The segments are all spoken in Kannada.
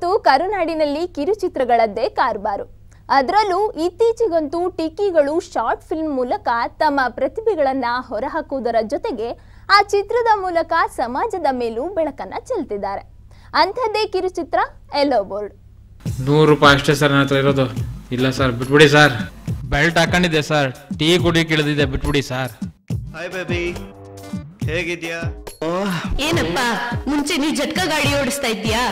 ಈಗಂತೂ ಕರುನಾಡಿನಲ್ಲಿ ಕಿರುಚಿತ್ರಗಳದ್ದೇ ಕಾರ್ಬಾರು ಅದರಲ್ಲೂ ಇತ್ತೀಚೆಗಂತೂ ಟಿಕ್ಕಿಗಳು ಶಾರ್ಟ್ ಫಿಲ್ಮ್ ಮೂಲಕ ತಮ್ಮ ಪ್ರತಿಭೆಗಳನ್ನ ಹೊರಹಾಕುವುದರ ಜೊತೆಗೆ ಆ ಚಿತ್ರದ ಮೂಲಕ ಸಮಾಜದ ಮೇಲೂ ಬೆಳಕನ್ನ ಚೆಲ್ತಿದ್ದಾರೆ ಅಂಥದ್ದೇ ಕಿರುಚಿತ್ರ ಎಲ್ಲೋ ಬೋರ್ಡ್ ನೂರು ರೂಪಾಯಿ ಅಷ್ಟೇ ಸರ್ ನನ್ನ ಹತ್ರ ಇರೋದು ಇಲ್ಲ ಸರ್ ಬಿಟ್ಬಿಡಿ ಸರ್ ಬೆಲ್ಟ್ ಹಾಕೊಂಡಿದ್ದೆ ಸರ್ ಟೀ ಕುಡಿ ಇಳಿದಿದೆ ಬಿಟ್ಬಿಡಿ ಸರ್ ಹಾಯ್ ಬೇಬಿ ಹೇಗಿದ್ಯಾ ಏನಪ್ಪ ಮುಂಚೆ ನೀ ಜಟ್ಕ ಗಾಡಿ ಓಡಿಸ್ತಾ ಇದ್ಯಾ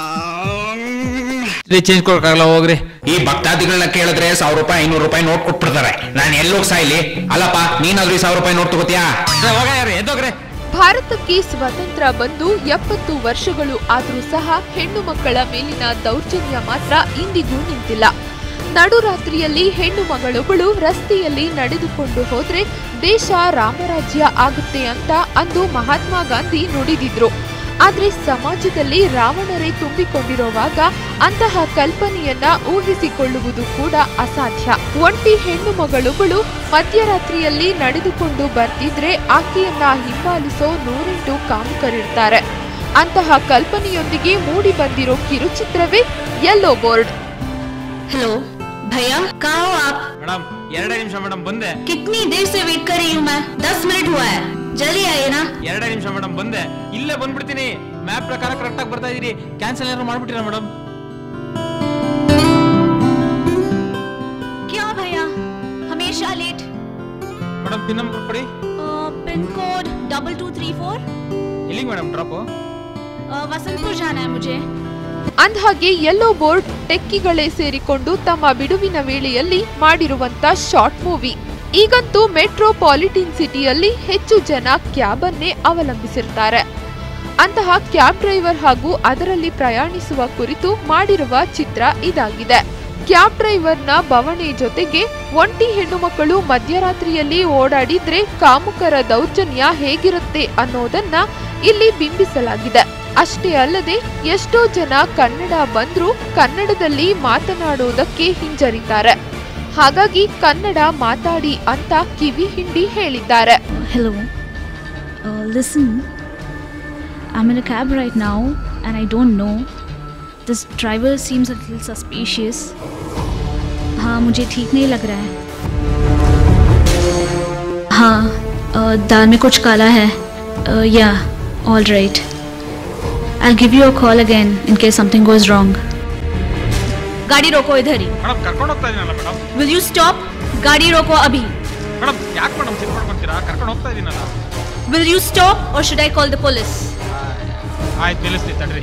ಚೇಂಜ್ ಕೊಡಕ್ಕಾಗಲ್ಲ ಹೋಗ್ರಿ ಈ ಭಕ್ತಾದಿಗಳನ್ನ ಕೇಳಿದ್ರೆ ಸಾವಿರ ರೂಪಾಯಿ ಐನೂರು ರೂಪಾಯಿ ನೋಟ್ ಕೊಟ್ಬಿಡ್ತಾರೆ ನಾನು ಎಲ್ಲೋಗ್ ಸಾಯ್ಲಿ ಅಲ್ಲಪ್ಪ ನೀನಾದ್ರೂ ಈ ಸಾವಿರ ರೂಪಾಯಿ ನೋಟ್ ತಗೋತಿಯಾ ಹೋಗ ಯಾರು ಎದ್ದೋಗ್ರೆ ಭಾರತಕ್ಕೆ ಸ್ವಾತಂತ್ರ್ಯ ಬಂದು ಎಪ್ಪತ್ತು ವರ್ಷಗಳು ಆದರೂ ಸಹ ಹೆಣ್ಣು ಮಕ್ಕಳ ಮೇಲಿನ ದೌರ್ಜನ್ಯ ಮಾತ್ರ ಇಂದಿಗೂ ನಿಂತಿಲ್ಲ ನಡುರಾತ್ರಿಯಲ್ಲಿ ಹೆಣ್ಣು ಮಗಳೊಬ್ಬಳು ರಸ್ತೆಯಲ್ಲಿ ನಡೆದುಕೊಂಡು ಹೋದ್ರೆ ದೇಶ ರಾಮರಾಜ್ಯ ಆಗುತ್ತೆ ಅಂತ ಅಂದು ಮಹಾತ್ಮ ಗಾಂಧಿ ನುಡಿದಿದ್ರು ಆದ್ರೆ ಸಮಾಜದಲ್ಲಿ ರಾವಣರೇ ತುಂಬಿಕೊಂಡಿರುವಾಗ ಅಂತಹ ಕಲ್ಪನೆಯನ್ನ ಊಹಿಸಿಕೊಳ್ಳುವುದು ಕೂಡ ಅಸಾಧ್ಯ ಒಂಟಿ ಹೆಣ್ಣು ಮಗಳೊಬ್ಬಳು ಮಧ್ಯರಾತ್ರಿಯಲ್ಲಿ ನಡೆದುಕೊಂಡು ಬರ್ತಿದ್ರೆ ಆಕೆಯನ್ನ ಹಿಂಬಾಲಿಸೋ ನೂರೆಂಟು ಕಾಮುಕರಿರ್ತಾರೆ ಅಂತಹ ಕಲ್ಪನೆಯೊಂದಿಗೆ ಮೂಡಿ ಬಂದಿರೋ ಕಿರುಚಿತ್ರವೇ ಯೆಲ್ಲೋ ಬೋರ್ಡ್ हेलो भैया कहाँ हो आप ಮೇಡಮ್ ಎರಡೇ ನಿಮಿಷ ಮೇಡಮ್ ಬಂದೆ कितनी देर से वेट कर रही हूँ मैं दस मिनट हुआ है जल्दी आइए ना ಎರಡೇ ನಿಮಿಷ ಮೇಡಮ್ ಬಂದೆ ಇಲ್ಲೇ ಬಂದ್ಬಿಡ್ತೀನಿ ಮ್ಯಾಪ್ ಪ್ರಕಾರ ಕರೆಕ್ಟ್ ಆಗಿ ಬರ್ತಾ ಇದೀರಿ ಕ್ಯಾನ್ಸಲ್ ಏನಾದ್ರು ಮಾಡ್ಬಿಟ್ಟಿರಾ ಮೇಡಮ್ क्या भैया हमेशा लेट ಮೇಡಮ್ ಪಿನ್ ನಂಬರ್ ಕೊಡಿ pin code double two three four ಎಲ್ಲಿಗೆ ಮೇಡಮ್ ಡ್ರಾಪು वसंतपुर जाना है मुझे ಅಂದ್ಹಾಗೆ ಯೆಲ್ಲೋ ಬೋರ್ಡ್ ಟೆಕ್ಕಿಗಳೇ ಸೇರಿಕೊಂಡು ತಮ್ಮ ಬಿಡುವಿನ ವೇಳೆಯಲ್ಲಿ ಮಾಡಿರುವಂತ ಶಾರ್ಟ್ ಮೂವಿ ಈಗಂತೂ ಮೆಟ್ರೋಪಾಲಿಟನ್ ಸಿಟಿಯಲ್ಲಿ ಹೆಚ್ಚು ಜನ ಕ್ಯಾಬ್ ಅನ್ನೇ ಅವಲಂಬಿಸಿರ್ತಾರೆ ಅಂತಹ ಕ್ಯಾಬ್ ಡ್ರೈವರ್ ಹಾಗೂ ಅದರಲ್ಲಿ ಪ್ರಯಾಣಿಸುವ ಕುರಿತು ಮಾಡಿರುವ ಚಿತ್ರ ಇದಾಗಿದೆ ಕ್ಯಾಬ್ ಡ್ರೈವರ್ನ ಬವಣೆ ಜೊತೆಗೆ ಒಂಟಿ ಹೆಣ್ಣು ಮಕ್ಕಳು ಮಧ್ಯರಾತ್ರಿಯಲ್ಲಿ ಓಡಾಡಿದ್ರೆ ಕಾಮುಕರ ದೌರ್ಜನ್ಯ ಹೇಗಿರುತ್ತೆ ಅನ್ನೋದನ್ನ ಇಲ್ಲಿ ಬಿಂಬಿಸಲಾಗಿದೆ ಅಷ್ಟೇ ಅಲ್ಲದೆ ಎಷ್ಟೋ ಜನ ಕನ್ನಡ ಬಂದ್ರೂ ಕನ್ನಡದಲ್ಲಿ ಮಾತನಾಡುವುದಕ್ಕೆ ಹಿಂಜರಿತಾರೆ ಹಾಗಾಗಿ ಕನ್ನಡ ಮಾತಾಡಿ ಅಂತ ಕಿವಿ ಹಿಂಡಿ ಹೇಳಿದ್ದಾರೆ Hello. Uh, listen, I'm in a cab right now and I don't know. This driver seems a little suspicious. हाँ मुझे ठीक नहीं लग रहा है हाँ uh, दाल में कुछ काला है या all right I give you a call again in case something goes wrong गाड़ी रोको इधर ही ಮೇಡಮ್ ಕರ್ಕೊಂಡು ಹೋಗ್ತಾ ಇದೀನಲ್ಲ ಮೇಡಮ್ विल यू स्टॉप गाड़ी रोको अभी ಮೇಡಮ್ ಯಾಕೆ ಮೇಡಮ್ ಸಿಟ್ ಮಾಡ್ಕೊಂತೀರಾ ಕರ್ಕೊಂಡು ಹೋಗ್ತಾ ಇದೀನಲ್ಲ विल यू स्टॉप और should I call the police ಆಯ್ತು ನಿಲ್ಲಿಸ್ತೀನಿ ತಡ್ರಿ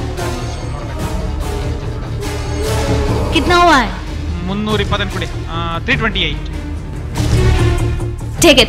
कितना हुआ है ಮುನ್ನೂರ ಇಪ್ಪತ್ತೆಂಟು ಕೊಡಿ three twenty eight take it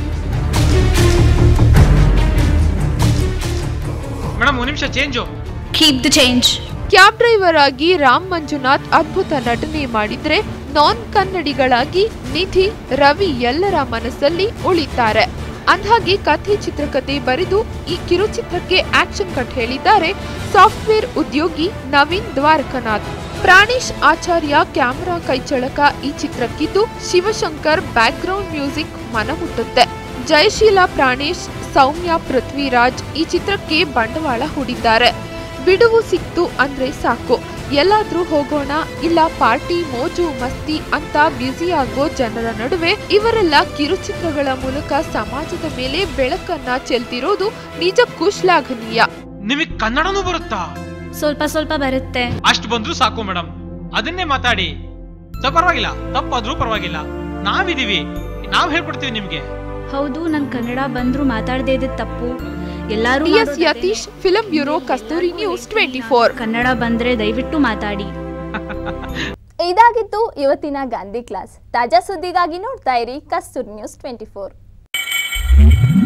madam ಒಂದು ನಿಮಿಷ change keep the change cab driver ಆಗಿ ರಾಮ್ ಮಂಜುನಾಥ್ ಅದ್ಭುತ ನಟನೆ ಮಾಡಿದ್ರೆ ನಾನ್ ಕನ್ನಡಿಗಳಾಗಿ ನಿಧಿ ರವಿ ಎಲ್ಲರ ಮನಸ್ಸಲ್ಲಿ ಉಳಿತಾರೆ ಅಂದ್ಹಾಗೆ ಕಥೆ ಚಿತ್ರಕಥೆ ಬರೆದು ಈ ಕಿರುಚಿತ್ರಕ್ಕೆ ಆಕ್ಷನ್ ಕಟ್ ಹೇಳಿದ್ದಾರೆ ಸಾಫ್ಟ್ವೇರ್ ಉದ್ಯೋಗಿ ನವೀನ್ ದ್ವಾರಕನಾಥ್ ಪ್ರಾಣೇಶ್ ಆಚಾರ್ಯ ಕ್ಯಾಮೆರಾ ಕೈಚಳಕ ಈ ಚಿತ್ರಕ್ಕಿದ್ದು ಶಿವಶಂಕರ್ ಬ್ಯಾಕ್ಗ್ರೌಂಡ್ ಮ್ಯೂಸಿಕ್ ಮನಮುಟ್ಟುತ್ತೆ ಜಯಶೀಲ ಪ್ರಾಣೇಶ್ ಸೌಮ್ಯ ಪೃಥ್ವಿರಾಜ್ ಈ ಚಿತ್ರಕ್ಕೆ ಬಂಡವಾಳ ಹೂಡಿದ್ದಾರೆ ಬಿಡುವು ಸಿಕ್ತು ಅಂದ್ರೆ ಸಾಕು ಎಲ್ಲಾದ್ರೂ ಹೋಗೋಣ ಇಲ್ಲ ಪಾರ್ಟಿ ಮೋಜು ಮಸ್ತಿ ಅಂತ ಬ್ಯುಸಿ ಆಗೋ ಜನರ ನಡುವೆ ಇವರೆಲ್ಲ ಕಿರುಚಿತ್ರಗಳ ಮೂಲಕ ಸಮಾಜದ ಮೇಲೆ ಬೆಳಕನ್ನ ಚೆಲ್ತಿರೋದು ನಿಜಕ್ಕೂ ಶ್ಲಾಘನೀಯ ನಿಮಗೆ ಕನ್ನಡನೂ ಬರುತ್ತಾ ಸ್ವಲ್ಪ ಸ್ವಲ್ಪ ಬರುತ್ತೆ ಅಷ್ಟು ಬಂದ್ರೂ ಸಾಕು ಮೇಡಮ್ ಅದನ್ನೇ ಮಾತಾಡಿ ತ- ಪರವಾಗಿಲ್ಲ ತಪ್ಪಾದ್ರೂ ಪರವಾಗಿಲ್ಲ ನಾವಿದೀವಿ ನಾವ್ ಹೇಳ್ಕೊಡ್ತೀವಿ ನಿಮ್ಗೆ ಹೌದು ನಂಗೆ ಕನ್ನಡ ಬಂದರೂ ಮಾತಾಡದೇ ಇದ್ದಿದ್ದು ತಪ್ಪು ಎಲ್ಲರೂ ಟಿ ಎಸ್ ಮಾಡೋದಕ್ಕೆ Yatish film bureau Kasturi news twenty four Kannada ಬಂದರೆ ದಯವಿಟ್ಟು ಮಾತಾಡಿ ಇದಾಗಿತ್ತು ಇವತ್ತಿನ ಗಾಂಧಿ ಕ್ಲಾಸ್ ತಾಜಾ ಸುದ್ದಿಗಾಗಿ ನೋಡ್ತಾ ಇರಿ ಕಸ್ತೂರ್ ನ್ಯೂಸ್ ಟ್ವೆಂಟಿ ಫೋರ್